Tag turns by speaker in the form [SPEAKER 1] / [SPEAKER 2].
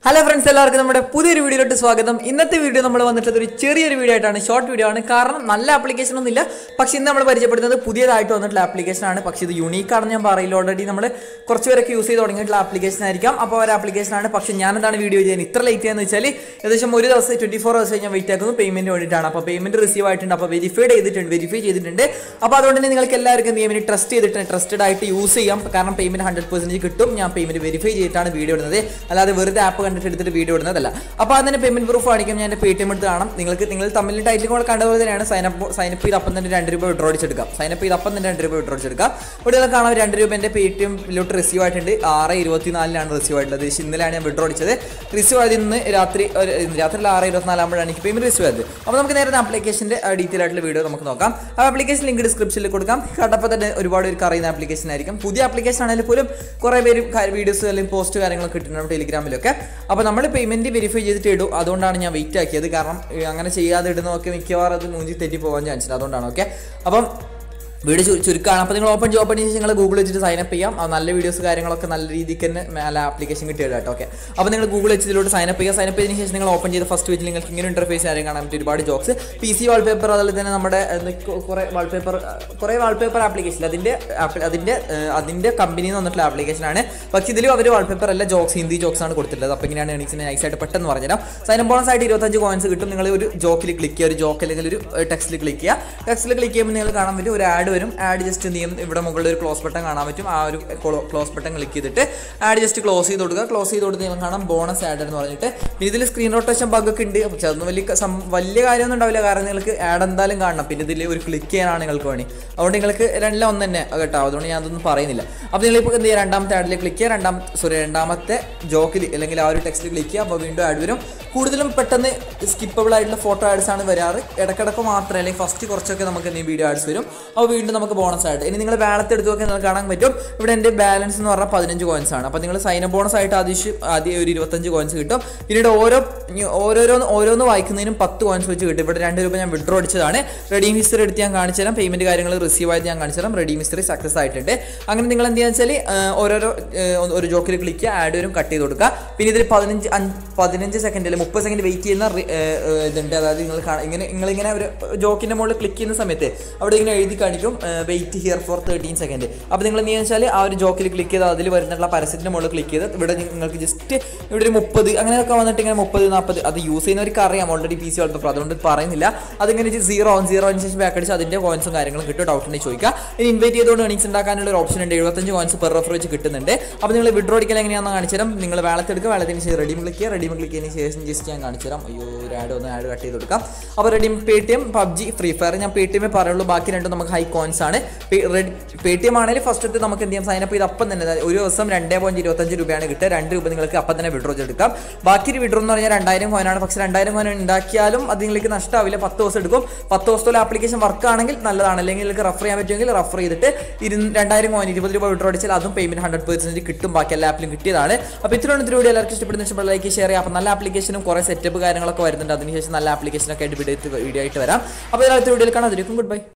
[SPEAKER 1] hello friends എല്ലാവർക്കും നമ്മുടെ പുതിയൊരു വീഡിയോയിലോട്ട് സ്വാഗതം ഇന്നത്തെ വീഡിയോ നമ്മൾ വന്നിട്ടുള്ളത് ഒരു ചെറിയൊരു വീഡിയോ ആയിട്ടാണ് ഷോർട്ട് വീഡിയോ ആണ് കാരണം നല്ല ആപ്ലിക്കേഷൻ ഒന്നും ഇല്ല പക്ഷേ ഇന്ന് നമ്മൾ പരിചയപ്പെടുന്നത് പുതിയതായിട്ട് വന്നിട്ടുള്ള ആപ്ലിക്കേഷൻ ആണ് പക്ഷേ ഇത് യൂണീക്ക് ആണെന്ന് ഞാൻ പറയില്ല ഓൾറെഡി നമ്മൾ കുറച്ച് പേരൊക്കെ യൂസ് ചെയ്ത് തുടങ്ങിയിട്ടുള്ള ആപ്ലിക്കേഷൻ ആയിരിക്കാം അപ്പോൾ ഒരു ആപ്ലിക്കേഷൻ ആണ് പക്ഷേ ഞാൻ എന്താണ് വീഡിയോ ചെയ്യാൻ ഇത്ര ലേറ്റ് ചെയ്യാന്ന് വെച്ചാൽ ഏകദേശം ഒരു ദിവസം ട്വൻറ്റി ഫോർ ഹവേഴ്സ് ഞാൻ വെയിറ്റ് ആക്കുന്നത് പേയ്മെന്റ് വേണ്ടിയിട്ടാണ് അപ്പോൾ പേയ്മെന്റ് റിസീവ് ആയിട്ടുണ്ട് അപ്പോൾ വെരിഫൈഡ് ചെയ്തിട്ടുണ്ട് വെരിഫൈ ചെയ്തിട്ടുണ്ട് അപ്പോൾ അതുകൊണ്ട് തന്നെ നിങ്ങൾക്ക് എല്ലാവർക്കും എന്ത് ചെയ്യാൻ ട്രസ്റ്റ് ചെയ്തിട്ട് ട്രസ്റ്റഡ് ആയിട്ട് യൂസ് ചെയ്യാം കാരണം പേയ്മെന്റ് ഹൺഡ്രഡ് പെർസെൻറ്റേജ് കിട്ടും ഞാൻ പേയ്മെന്റ് വെരിഫൈ ചെയ്തിട്ടാണ് വീഡിയോ ഇടുന്നത് അല്ലാതെ വെറുതെ ആപ്പ് കണ്ടിട്ട് എടുത്തിട്ട് വീഡിയോ ഇടുന്നതല്ല അപ്പോൾ അതിന് പേയ്മെന്റ് പ്രൂഫ് കാണിക്കും ഞാൻ എൻ്റെ പേ ടി എം എടുത്ത് കാണാം നിങ്ങൾക്ക് നിങ്ങൾ തമ്മിൽ ടൈറ്റിൽ കൂടെ കണ്ടതുപോലെ തന്നെയാണ് സൈനപ്പ് സൈനപ്പ് ചെയ്ത് അപ്പം തന്നെ രണ്ട് രൂപ വിഡ്രോ അടിച്ചെടുക്കാം സൈനപ്പ് ചെയ്ത് അപ്പം തന്നെ രണ്ട് രൂപ വിഡ്രോ അടിച്ചെടുക്കാം ഇവിടെ നിങ്ങൾക്ക് കാണാം രണ്ട് രൂപ എൻ്റെ പേ ടി എമ്മിലോട്ട് റിസീവ് ആയിട്ടുണ്ട് ആറ് ഇരുപത്തിനാലിനാണ് റിസീവ് ആയിട്ടുള്ളത് ഏകദേശം ഇന്നലെയാണ് ഞാൻ വിഡ്രോ അടിച്ചത് റിസീവ് ആയത് ഇന്ന് രാത്രി ഒരു രാത്രി ആറ് ഇരുപത്തിനാലാകുമ്പോഴാണ് എനിക്ക് പേയ്മെന്റ് റിസീവ് ആയത് അപ്പോൾ നമുക്ക് നേരെ ആപ്ലിക്കേഷൻ്റെ ഡീറ്റെയിൽ ആയിട്ടുള്ള വീഡിയോ നമുക്ക് നോക്കാം ആ ആപ്ലിക്കേഷൻ ലിങ്ക് ഡിസ്ക്രിപ്ഷനിൽ കൊടുക്കാം കണ്ടപ്പോൾ തന്നെ ഒരുപാട് പേർക്ക് അറിയുന്ന ആപ്ലിക്കേഷൻ ആയിരിക്കും പുതിയ ആപ്ലിക്കേഷൻ ആണെങ്കിൽ പോലും കുറേ പേര് വീഡിയോസ് അല്ലെങ്കിൽ പോസ്റ്റ് കാര്യങ്ങളൊക്കെ കിട്ടുന്നുണ്ട് ടെലിഗ്രാമിലൊക്കെ അപ്പോൾ നമ്മൾ പേയ്മെന്റ് വെരിഫൈ ചെയ്തിട്ട് ഇടും അതുകൊണ്ടാണ് ഞാൻ വെയിറ്റ് ആക്കിയത് കാരണം ഏ, അങ്ങനെ ചെയ്യാതെ ഇടുന്നതൊക്കെ മിക്കവാറും അത് മൂഞ്ചി തെറ്റി പോകാൻ ചാൻസ് ഉണ്ട് അതുകൊണ്ടാണ് ഓക്കെ അപ്പം വീഡിയോ ചു- ചുരുക്കമാണ് അപ്പോൾ നിങ്ങൾ ഓപ്പൺ ഓപ്പൺ ചെയ്ത് നിങ്ങൾ ഗൂഗിൾ വെച്ചിട്ട് സൈൻ അപ്പ് ചെയ്യാം ആ നല്ല വീഡിയോസ് കാര്യങ്ങളൊക്കെ നല്ല രീതിക്ക് തന്നെ നല്ല ആപ്ലിക്കേഷൻ കിട്ടിയത് കേട്ടോ ഓക്കെ അപ്പോൾ നിങ്ങൾ ഗൂഗിൾ വെച്ച് ഇതിലോട്ട് സൈൻ അപ്പ് ചെയ്യുക സൈൻ അപ്പ് ചെയ്തതിന് ശേഷം നിങ്ങൾ ഓപ്പൺ ചെയ്ത് ഫസ്റ്റ് വെച്ച് നിങ്ങൾക്ക് ഇങ്ങനെ ഇന്റർഫേസ് കാര്യം കാണാൻ പറ്റും ഒരുപാട് ജോബ്സ് പി സി വാൾപേപ്പർ അതുപോലെ തന്നെ നമ്മുടെ എന്തൊക്കെ കുറേ വാൾപേപ്പർ കുറേ വാൾപേപ്പർ ആപ്ലിക്കേഷൻ അതിൻ്റെ ആപ്പ് അതിൻ്റെ ഏഹ്, അതിൻ്റെ കമ്പനിയിൽ നിന്ന് വന്നിട്ടുള്ള ആപ്ലിക്കേഷനാണ് പക്ഷേ ഇതിലും അവർ വാൾപേപ്പർ അല്ല ജോക്സ് ഹിന്ദി ജോക്സ് ആണ് കൊടുത്തിട്ടുള്ളത് അപ്പോൾ ഇങ്ങനെയാണ് എണീസിനെ നൈസായിട്ട് പെട്ടെന്ന് പറഞ്ഞുതരാം സൈൻ അപ്പ് ബോണസ് ആയിട്ട് ഇരുപത്തഞ്ച് കോയിൻസ് കിട്ടും നിങ്ങൾ ഒരു ജോക്കിൽ ക്ലിക്ക് ചെയ്യുക ഒരു ജോക്ക് അല്ലെങ്കിൽ ഒരു ടെക്സ്റ്റിൽ ക്ലിക്ക് ചെയ്യുക ടെക്സ്റ്റിൽ ക്ലിക്ക് ചെയ്യുമ്പോൾ നിങ്ങൾ കാണാൻ പറ്റും ഒരു ആഡ് വരും ആഡ് ജസ്റ്റ് എന്ത് ചെയ്യും ഇവിടെ മുകളിൽ ഒരു ക്ലോസ് ബട്ടൺ കാണാൻ പറ്റും ആ ഒരു ക്ലോസ് ബട്ടൺ ക്ലിക്ക് ചെയ്തിട്ട് ആഡ് ജസ്റ്റ് ക്ലോസ് ചെയ്ത് കൊടുക്കുക ക്ലോസ് ചെയ്ത് കൊടുത്ത് നിങ്ങൾ കാണാം ബോണസ് ആഡ് എന്ന് പറഞ്ഞിട്ട് പിന്നെ ഇതിൽ സ്ക്രീൻ റൊട്ടേഷൻ ബഗ് ഒക്കെ ഉണ്ട് പക്ഷെ അതൊന്നും വലിയ ക- സം- വലിയ കാര്യമൊന്നും ഉണ്ടാവില്ല കാരണം നിങ്ങൾക്ക് ആഡ് എന്തായാലും കാണണം പിന്നെ ഇതിൽ ഒരു ക്ലിക്ക് ചെയ്യാനാണ് നിങ്ങൾക്ക് വേണ്ടി അതുകൊണ്ട് നിങ്ങൾക്ക് രണ്ടിലും ഒന്ന് തന്നെ കേട്ടോ അതുകൊണ്ട് ഞാൻ അതൊന്നും പറയുന്നില്ല അപ്പോൾ നിങ്ങളിപ്പോൾ എന്ത് ചെയ്യുക രണ്ടാമത്തെ ആഡിൽ ക്ലിക്ക് ചെയ്യുക രണ്ടാം സോറി രണ്ടാമത്തെ ജോക്കിൽ അല്ലെങ്കിൽ ആ ഒരു ടെക്സ്റ്റിൽ ക്ലിക്ക് ചെയ്യുക അപ്പോൾ വീണ്ടും ആഡ് വരും കൂടുതലും പെട്ടെന്ന് സ്കിപ്പബിൾ ആയിട്ടുള്ള ഫോട്ടോ ആഡ്സ് ആണ് വരാറ് ഇടക്കിടക്ക് മാത്രമേ അല്ലെങ്കിൽ ഫസ്റ്റ് കുറച്ചൊക്കെ നമുക്ക് എന്തെങ്കിലും വീഡിയോ ആഡ്സ് വരും അപ്പോൾ വീണ്ടും നമുക്ക് ബോണസ് ആയിട്ട് ഇനി നിങ്ങൾ ബാലത്ത് എടുത്ത് നോക്കി നിങ്ങൾക്ക് കാണാൻ പറ്റും ഇവിടെ എൻ്റെ ബാലൻസ് എന്ന് പറഞ്ഞാൽ പതിനഞ്ച് കോയിൻസ് ആണ് അപ്പോൾ നിങ്ങൾ സൈൻ ബോണസ് ആയിട്ട് ആദ്യം ആദ്യം ഒരു ഇരുപത്തഞ്ച് കോയിൻസ് കിട്ടും പിന്നീട് ഓരോ ഇനി ഓരോരോ ഓരോന്ന് വായിക്കുന്നതിനും പത്ത് കോയിൻസ് വെച്ച് കിട്ടും ഇവിടെ രണ്ട് രൂപ ഞാൻ വിഡ്രോ അടിച്ചതാണ് റെഡീം ഹിസ്റ്ററി എടുത്ത് ഞാൻ കാണിച്ചു തരാം പേയ്മെന്റ് കാര്യങ്ങൾ റിസീവ് ആയത് ഞാൻ കാണിച്ചു തരാം റെഡീം ഹിസ്റ്ററി സക്സസ് ആയിട്ടുണ്ട് അങ്ങനെ നിങ്ങൾ എന്ത് ചെയ്യാന്ന് വെച്ചാൽ ഓരോരോ ഏഹ്, ഒരു ജോക്കിൽ ക്ലിക്ക് ചെയ്യുക ആഡ് വരും കട്ട് ചെയ്ത് കൊടുക്കുക പിന്നെ ഇതിൽ പതിനഞ്ച് അഞ്ച് പതിനഞ്ച് സെക്കൻഡ് അല്ലെങ്കിൽ മുപ്പത് സെക്കൻഡ് വെയിറ്റ് ചെയ്യുന്ന റി- ഏഹ്, ഏഹ്, ഇതുണ്ട് അതായത് നിങ്ങൾ കാണാം ഇങ്ങനെ നിങ്ങളിങ്ങനെ ഒരു ജോക്കിൻ്റെ മുകളിൽ ക്ലിക്ക് ചെയ്യുന്ന സമയത്ത് അവിടെ ഇങ്ങനെ എഴുതി കാണിക്കും wait here for thirteen second അപ്പോൾ നിങ്ങൾ എന്ത് ചെയ്യുക വെച്ചാൽ ആ ഒരു ജോക്കിൽ ക്ലിക്ക് ചെയ്ത് അതിൽ വരുന്നുള്ള പരസ്യത്തിൻ്റെ മുകളിൽ ക്ലിക്ക് ചെയ്ത് ഇവിടെ നിങ്ങൾക്ക് ജസ്റ്റ് ഇവിടെ ഒരു മുപ്പത് അങ്ങനെയൊക്കെ വന്നിട്ട് ഇങ്ങനെ മുപ്പത് നാൽപ്പത് അത് യൂസ് ചെയ്യുന്നവർക്ക് അറിയാം ഓൾറെഡി പി സി വാൾപേപ്പർ അതുകൊണ്ട് പറയുന്നില്ല അതിങ്ങനെ സീറോ സീറോ അനുസരിച്ച് ബാക്ക് അടിച്ച് അതിൻ്റെ കോയിൻസും കാര്യങ്ങളും കിട്ടും ഡൗട്ട് ഉണ്ടെങ്കിൽ ചോദിക്കുക ഇനി ഇൻവൈറ്റ് ചെയ്തുകൊണ്ട് ഏണിങ്സ് ഉണ്ടാക്കാനുള്ള ഒരു ഓപ്ഷൻ ഉണ്ട് എഴുപത്തഞ്ച് കോയിൻസ് പെർ റെഫർ വെച്ച് കിട്ടുന്നുണ്ട് അപ്പോൾ നിങ്ങൾ വിഡ്രോ അടിക്കൽ എങ്ങനെയാണെന്ന് കാണിച്ചു തരാം നിങ്ങൾ വേളത്ത് എടുക്കുക വേളത്തിന് ശേഷം റെഡീം ക്ലിക്ക് ചെയ്യുക റെഡീം ക്ലിക്ക് ചെയ്തതിന് ശേഷം ജസ്റ്റ് ഞാൻ കാണിച്ചു തരാം അയ്യോ ഒരു ആഡ് ഒന്ന് ആഡ് കട്ട് ചെയ്ത് കൊടുക്കാം അപ്പോൾ redeem Paytm PUBG free fire ഞാൻ പേ ടി എമ്മേ പറയുള്ളൂ ബാക്കി രണ്ടും നമുക്ക് ഹൈ കോയിൻസ് ആണ് പേ ടി എം ആണെങ്കിൽ ഫസ്റ്റ് നമുക്ക് എന്ത് ചെയ്യാം സൈൻ അപ്പ് ചെയ്ത് അപ്പം തന്നെ അതായത് ഒരു ദിവസം രണ്ടേ പോയിന്റ് ഇരുപത്തഞ്ച് രൂപയാണ് കിട്ടുക രണ്ട് രൂപ നിങ്ങൾക്ക് അപ്പം തന്നെ വിഡ്രോ ചെയ്തെടുക്കാം ബാക്കി ഒരു വിഡ്രോ എന്ന് പറഞ്ഞാൽ രണ്ടായിരം കോയിനാണ് പക്ഷേ രണ്ടായിരം കോയിൻ ഉണ്ടാക്കിയാലും അത് നിങ്ങൾക്ക് നഷ്ടമാവില്ല പത്ത് ദിവസം എടുക്കും പത്ത് ദിവസത്തോളം ആപ്ലിക്കേഷൻ വർക്ക് ആണെങ്കിൽ നല്ലതാണ് അല്ലെങ്കിൽ നിങ്ങൾക്ക് റഫർ ചെയ്യാൻ പറ്റുമെങ്കിൽ റഫർ ചെയ്തിട്ട് ഇരു രണ്ടായിരം കോയിൻ ഇരുപത് രൂപ വിഡ്രോ അടിച്ചാൽ അതും പേയ്മെന്റ് ഹൺഡ്രഡ് പെർസെന്റ് കിട്ടും ബാക്കി എല്ലാ ആപ്പിലും കിട്ടിയതാണ് അപ്പോൾ ഇത്രയാണ് ഇത്തിരി വീഡിയോ എല്ലാവർക്കും ഇഷ്ടപ്പെടുന്ന ഇഷ്ടപ്പെട്ട ലൈക്ക് ഷെയർ ചെയ്യാം അപ്പോൾ നല്ല ആപ്ലിക്കേഷനും കുറേ സെറ്റപ്പ് കാര്യങ്ങളൊക്കെ വരുന്നുണ്ട് അതിനുശേഷം നല്ല ആപ്ലിക്കേഷനൊക്കെ ആയിട്ട് വീഡിയോ വീഡിയോ ആയിട്ട് വരാം അപ്പോൾ ഇതിനകത്ത് വീഡിയോയിൽ കാണാം അതിലേക്കും ഗുഡ് ബൈ